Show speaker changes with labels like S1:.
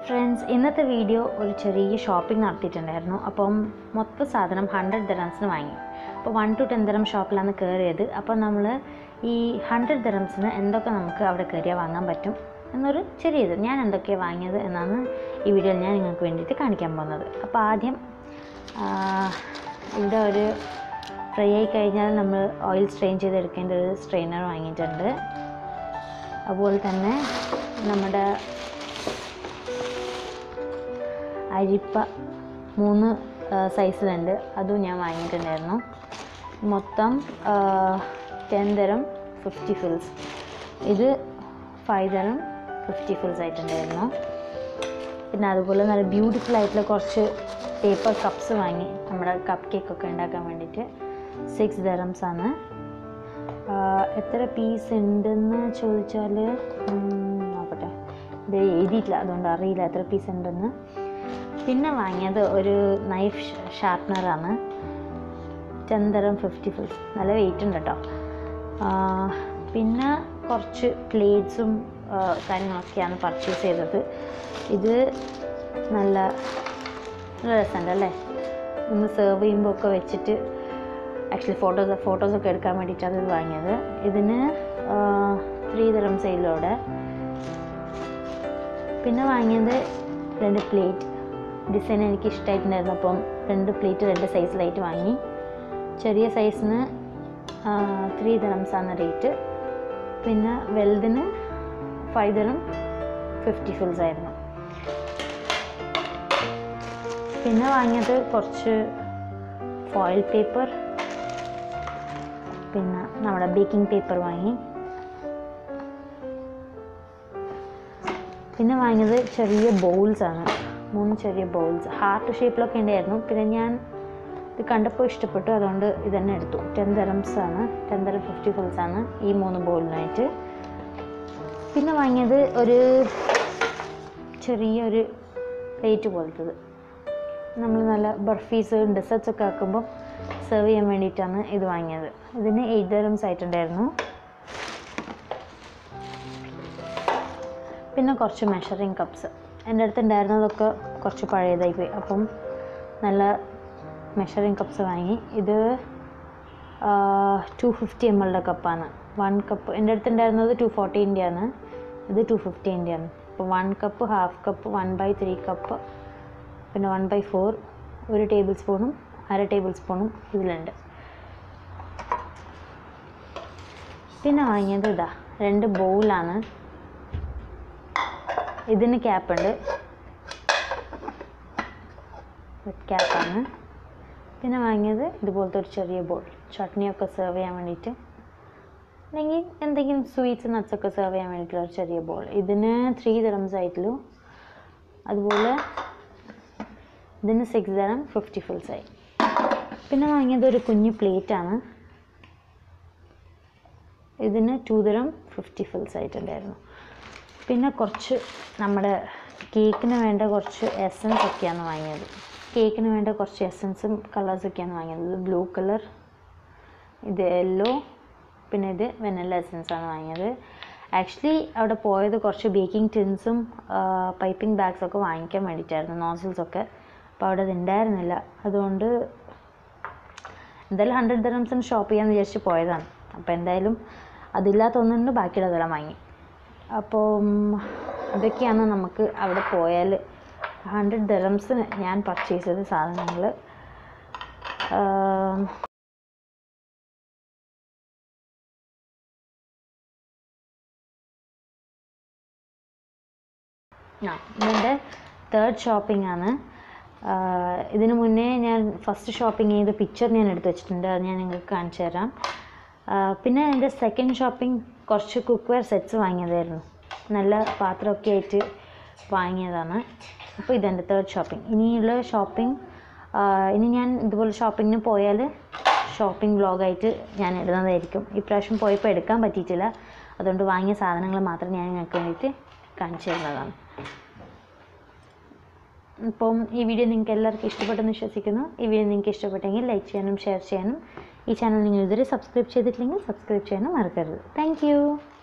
S1: friends ഇന്നത്തെ video ഒരു ചെറിയ ഷോപ്പിംഗ് നടത്തിയിട്ടുണ്ടായിരുന്നു അപ്പം മൊത്തം സാധനം ഹൺഡ്രഡ് ദറംസിന് വാങ്ങി അപ്പോൾ വൺ ടു ടെൻ ദറം ഷോപ്പിലാണ് കയറിയത് അപ്പോൾ നമ്മൾ ഈ ഹൺഡ്രഡ് ദറംസിന് എന്തൊക്കെ നമുക്ക് അവിടെ കയറിയാൽ വാങ്ങാൻ പറ്റും എന്നൊരു ചെറിയത് ഞാൻ എന്തൊക്കെയാണ് വാങ്ങിയത് എന്നാണ് ഈ വീഡിയോയിൽ ഞാൻ നിങ്ങൾക്ക് വേണ്ടിയിട്ട് കാണിക്കാൻ പോകുന്നത് അപ്പോൾ ആദ്യം ആ, ഇവിടെ ഒരു ഫ്രൈ ആയി കഴിഞ്ഞാൽ നമ്മൾ ഓയിൽ സ്ട്രെയിൻ ചെയ്തെടുക്കേണ്ട ഒരു സ്ട്രെയിനർ വാങ്ങിയിട്ടുണ്ട് അതുപോലെ തന്നെ നമ്മുടെ അരിപ്പ മൂന്ന് സൈസിലുണ്ട് അതും ഞാൻ വാങ്ങിയിട്ടുണ്ടായിരുന്നു മൊത്തം ടെൻ തരം ഫിഫ്റ്റി ഫിൽസ് ഇത് ഫൈവ് തരം ഫിഫ്റ്റി ഫിൽസ് ആയിട്ടുണ്ടായിരുന്നു പിന്നെ അതുപോലെ നല്ല ബ്യൂട്ടിഫുൾ ആയിട്ടുള്ള കുറച്ച് പേപ്പർ കപ്സ് വാങ്ങി നമ്മുടെ കപ്പ് കേക്ക് ഒക്കെ ഉണ്ടാക്കാൻ വേണ്ടിയിട്ട് സിക്സ് ദറംസ് ആണ് ആഹ് എത്ര പീസ് ഉണ്ടെന്ന് ചോദിച്ചാൽ നോക്കട്ടെ ഇത് എഴുതിയിട്ടില്ല അതുകൊണ്ട് അറിയില്ല എത്ര പീസ് ഉണ്ടെന്ന് പിന്നെ വാങ്ങിയത് ഒരു നൈഫ് ഷാർപ്നറാണ് ടെൻ തരം ഫിഫ്റ്റി ഫിൽസ് നല്ല വെയിറ്റ് ഉണ്ട് കേട്ടോ ആഹ് പിന്നെ കുറച്ച് പ്ലേറ്റ്സും കാര്യങ്ങളൊക്കെയാണ് പർച്ചേസ് ചെയ്തത് ഇത് നല്ല നല്ല രസമുണ്ട് അല്ലേ നമ്മൾ സെർവ് ചെയ്യുമ്പോൾ ഒക്കെ വെച്ചിട്ട് ആക്ച്വലി ഫോട്ടോസ് ഫോട്ടോസൊക്കെ എടുക്കാൻ വേണ്ടിയിട്ടാണ് ഇത് വാങ്ങിയത് ഇതിന് ത്രീ തരം സെയിലോടെ പിന്നെ വാങ്ങിയത് രണ്ട് പ്ലേറ്റ് ഡിസൈൻ എനിക്ക് ഇഷ്ടമായിട്ടുണ്ടായിരുന്നു അപ്പം രണ്ട് പ്ലേറ്റ് രണ്ട് സൈസിലായിട്ട് വാങ്ങി ചെറിയ സൈസിന് ത്രീ ആണ് റേറ്റ് പിന്നെ വലുതിന് ഫൈവ് തരം ഫിഫ്റ്റി ഫിൽസ് ആയിരുന്നു പിന്നെ വാങ്ങിയത് കുറച്ച് ഫോയിൽ പേപ്പർ പിന്നെ നമ്മുടെ ബേക്കിംഗ് പേപ്പർ വാങ്ങി പിന്നെ വാങ്ങിയത് ചെറിയ ബൗൾസ് ആണ് മൂന്ന് ചെറിയ ബൗൾസ് ഹാർട്ട് ഷേപ്പിലൊക്കെ ഉണ്ടായിരുന്നു പിന്നെ ഞാൻ ഇത് കണ്ടപ്പോൾ ഇഷ്ടപ്പെട്ടു അതുകൊണ്ട് ഇതന്നെ എടുത്തു ടെൻ തരംസ് ആണ് ടെൻ തരം ഫിഫ്റ്റി ഫുൾസ് ആണ് ഈ മൂന്ന് ബൗളിനായിട്ട് പിന്നെ വാങ്ങിയത് ഒരു ചെറിയൊരു പ്ലേറ്റ് പോലത്തത് നമ്മൾ നല്ല ബർഫീസ് ഡെസേർട്സ് ഒക്കെ ആക്കുമ്പോൾ സെർവ് ചെയ്യാൻ വേണ്ടിയിട്ടാണ് ഇത് വാങ്ങിയത് ഇതിന് എയ്റ്റ് ദറംസ് ആയിട്ടുണ്ടായിരുന്നു പിന്നെ കുറച്ച് മെഷറിങ് കപ്സ് എൻ്റെ അടുത്ത് ഉണ്ടായിരുന്നതൊക്കെ കുറച്ച് പഴയതായി പോയി അപ്പം നല്ല മെഷറിങ് കപ്സ് വാങ്ങി ഇത് ടു ഫിഫ്റ്റി എം എല്ലുടെ കപ്പാണ് വൺ കപ്പ് എൻ്റെ അടുത്ത് ഉണ്ടായിരുന്നത് ടു ഫോർട്ടീൻ്റെയാണ് ഇത് ടു ഫിഫ്റ്റീൻ്റെയാണ് അപ്പോൾ one cup half cup one by three cup പിന്നെ വൺ ബൈ ഫോർ ഒരു ടേബിൾ സ്പൂണും അര ടേബിൾ സ്പൂണും ഇതിലുണ്ട് പിന്നെ വാങ്ങിയത് ഇതാ രണ്ട് ബൗളാണ് ഇതിന് ക്യാപ്പുണ്ട് ക്യാപ്പാണ് പിന്നെ വാങ്ങിയത് ഇതുപോലത്തെ ഒരു ചെറിയ ബോൾ ചട്നിയൊക്കെ സെർവ് ചെയ്യാൻ വേണ്ടിയിട്ട് അല്ലെങ്കിൽ എന്തെങ്കിലും സ്വീറ്റ്സ് നട്ട്സൊക്കെ സെർവ് ചെയ്യാൻ വേണ്ടിയിട്ടുള്ള ഒരു ചെറിയ ബോൾ ഇതിന് ത്രീ ദറംസ് ആയിട്ടുള്ളൂ അതുപോലെ ഇതിന് സിക്സ് തരം ഫിഫ്റ്റി ഫിൽസ് ആയി പിന്നെ വാങ്ങിയത് ഒരു കുഞ്ഞു പ്ലേറ്റാണ് ഇതിന് ടു തരം ഫിഫ്റ്റി ഫിൽസ് ആയിട്ടുണ്ടായിരുന്നു പിന്നെ കുറച്ച് നമ്മുടെ കേക്കിന് വേണ്ട കുറച്ച് എസൻസ് ഒക്കെയാണ് വാങ്ങിയത് കേക്കിന് വേണ്ട കുറച്ച് എസൻസും കളേഴ്സൊക്കെയാണ് വാങ്ങിയത് ഇത് ബ്ലൂ കളർ ഇത് യെല്ലോ പിന്നെ ഇത് വെനല്ല എസൻസ് ആണ് വാങ്ങിയത് ആക്ച്വലി അവിടെ പോയത് കുറച്ച് ബേക്കിംഗ് ടിൻസും പൈപ്പിംഗ് ബാഗ്സൊക്കെ വാങ്ങിക്കാൻ വേണ്ടിയിട്ടായിരുന്നു നോസിൽസൊക്കെ അപ്പോൾ അവിടെ അത് ഉണ്ടായിരുന്നില്ല അതുകൊണ്ട് എന്തായാലും ഹൺഡ്രഡ് ദറംസിന് ഷോപ്പ് ചെയ്യാമെന്ന് വിചാരിച്ച് പോയതാണ് അപ്പോൾ എന്തായാലും അതില്ലാത്ത ഒന്നുകൊണ്ട് ബാക്കിയുള്ളതെല്ലാം വാങ്ങി അപ്പം ഇതൊക്കെയാണ് നമുക്ക് അവിടെ പോയാൽ ഹൺഡ്രഡ് ദറംസിന് ഞാൻ പർച്ചേസ് ചെയ്ത സാധനങ്ങൾ ആ ഇതിൻ്റെ തേർഡ് ഷോപ്പിംഗ് ആണ് ആഹ് ഇതിന് മുന്നേ ഞാൻ ഫസ്റ്റ് ഷോപ്പിംഗ് ചെയ്ത പിക്ചർ ഞാൻ എടുത്ത് വെച്ചിട്ടുണ്ട് അത് ഞാൻ നിങ്ങൾക്ക് കാണിച്ചു തരാം ആഹ് പിന്നെ എൻ്റെ സെക്കൻഡ് ഷോപ്പിംഗ് കുറച്ച് കുക്ക് വെയർ സെറ്റ്സ് വാങ്ങിയതായിരുന്നു നല്ല പാത്രമൊക്കെ ആയിട്ട് വാങ്ങിയതാണ് അപ്പോൾ ഇതെൻ്റെ തേർഡ് ഷോപ്പിംഗ് ഇനിയുള്ള ഷോപ്പിംഗ് ഇനി ഞാൻ ഇതുപോലെ ഷോപ്പിങ്ങിന് പോയാൽ ഷോപ്പിംഗ് വ്ളോഗായിട്ട് ഞാൻ ഇടുന്നതായിരിക്കും ഇപ്രാവശ്യം പോയപ്പോൾ എടുക്കാൻ പറ്റിയിട്ടില്ല അതുകൊണ്ട് വാങ്ങിയ സാധനങ്ങൾ മാത്രം ഞാൻ നിങ്ങൾക്ക് വേണ്ടിയിട്ട് കാണിച്ചു തരുന്നതാണ് അപ്പം ഈ വീഡിയോ നിങ്ങൾക്ക് എല്ലാവർക്കും ഇഷ്ടപ്പെട്ടെന്ന് വിശ്വസിക്കുന്നു ഈ വീഡിയോ നിങ്ങൾക്ക് ഇഷ്ടപ്പെട്ടെങ്കിൽ ലൈക്ക് ചെയ്യാനും ഷെയർ ചെയ്യാനും ഈ ചാനൽ നിങ്ങൾ ഇതുവരെ സബ്സ്ക്രൈബ് ചെയ്തിട്ടില്ലെങ്കിൽ സബ്സ്ക്രൈബ് ചെയ്യാനും മറക്കരുത് താങ്ക്